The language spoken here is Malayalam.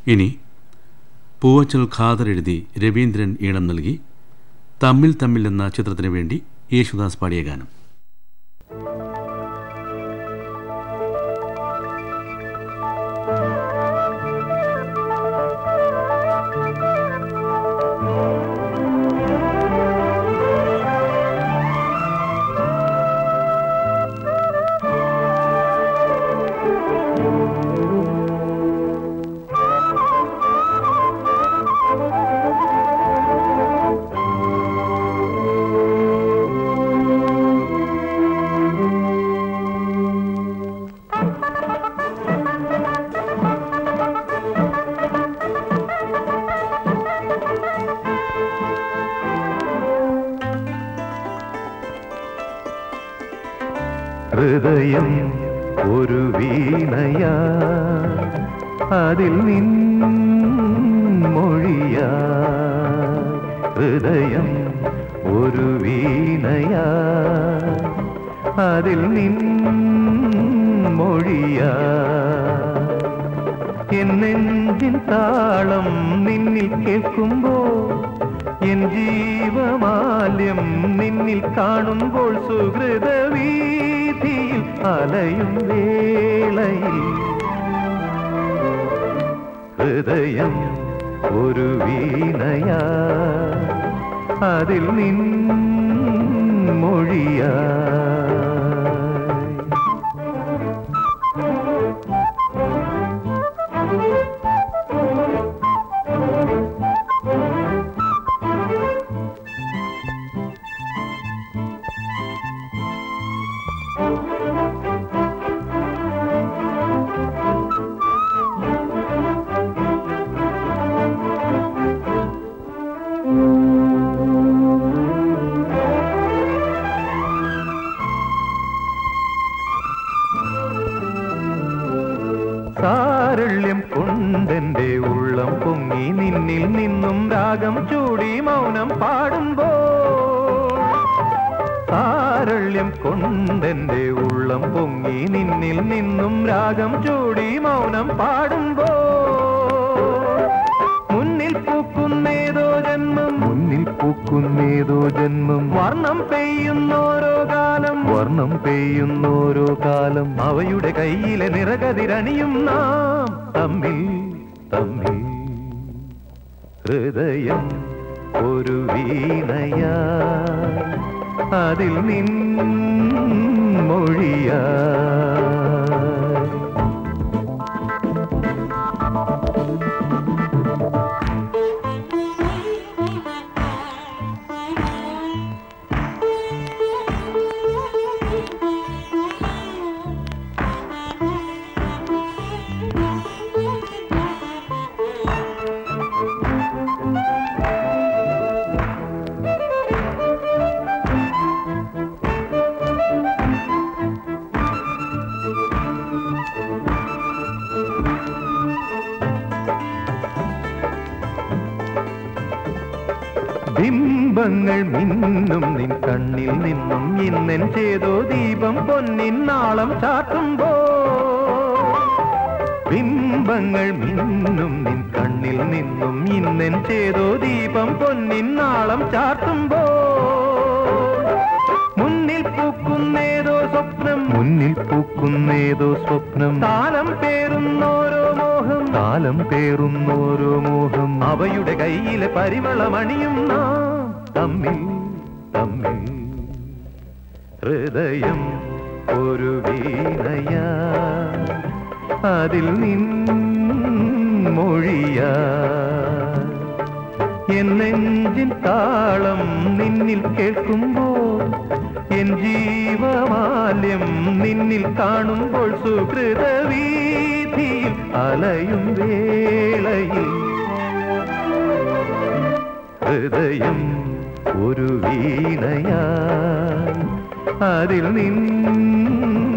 ഇനി പൂവച്ചൽ ഖാദർ എഴുതി രവീന്ദ്രൻ ഈണം നൽകി തമ്മിൽ തമ്മിൽ എന്ന ചിത്രത്തിനു വേണ്ടി യേശുദാസ് പാടിയ ഗാനം ഹൃദയം ഒരു വീണയാ അതിൽ നിൻമൊഴിയാ ഹൃദയം ഒരു വീണയാ അതിൽ നിൻമൊഴിയാ എന്നെഞ്ചിൻ താളം നിന്നിൽ കേൾക്കുമ്പോൾ എൻ ജീവമാല്യം നിന്നിൽ കാണുമ്പോൾ സുഹൃത വീതിയിൽ അലയും വേളയിൽ ഹൃദയം ഒരു വീണയാ അതിൽ നിൻ മൊഴിയാ സാരള്യം കൊണ്ടെന്റെ ഉള്ളം പൊങ്ങി നിന്നിൽ നിന്നും രാഗം ചൂടി മൗനം പാടുമ്പോ സാരള്യം കൊണ്ടെന്റെ ഉള്ളം പൊങ്ങി നിന്നിൽ നിന്നും രാഗം ചൂടി മൗനം പാടുമ്പോ മുന്നിൽ പൂക്കുന്നേതോ ജന്മം മുന്നിൽ പൂക്കുന്നേതോ ജന്മം വർണ്ണം പെയ്യുന്നോരോ കാലം വർണ്ണം പെയ്യുന്നോരോ കാലം അവയുടെ കയ്യിലെ നിറകതിരണിയും നാം തമ്മിൽ തമ്മിൽ ഹൃദയം ഒരു വീണയാ അതിൽ നിൻ മൊഴിയാ ബിംബങ്ങൾ മിന്നും നിൻ കണ്ണിൽ നിന്നും ഇന്നൻ ചെയ്തോ ദീപം പൊന്നിൻ നാളം ചാട്ടുമ്പോ ബിംബങ്ങൾ മിന്നും നിൻ കണ്ണിൽ നിന്നും ഇന്നൻ ചെയ്തോ ദീപം പൊന്നിൻ നാളം ചാട്ടുമ്പോ മുന്നിൽ പൂക്കുന്നേതോ സ്വപ്നം മുന്നിൽ പൂക്കുന്നേതോ സ്വപ്നം താലം പേറുന്നോരോ മോഹം താലം പേറുന്നോരോ മോഹം അവയുടെ കയ്യിലെ പരിമളമണിയും നാം തമ്മിൽ തമ്മിൽ ഹൃദയം ഒരു വീണയാ അതിൽ നിൻ മൊഴിയാ എൻ നെഞ്ചിൻ താളം നിന്നിൽ കേൾക്കുമ്പോൾ എൻ ജീവമാല്യം നിന്നിൽ കാണുമ്പോൾ സുഹൃത വീതിയിൽ അലയും വേളയിൽ ഹൃദയം ഒരു വീണയാ അതിൽ നിൻ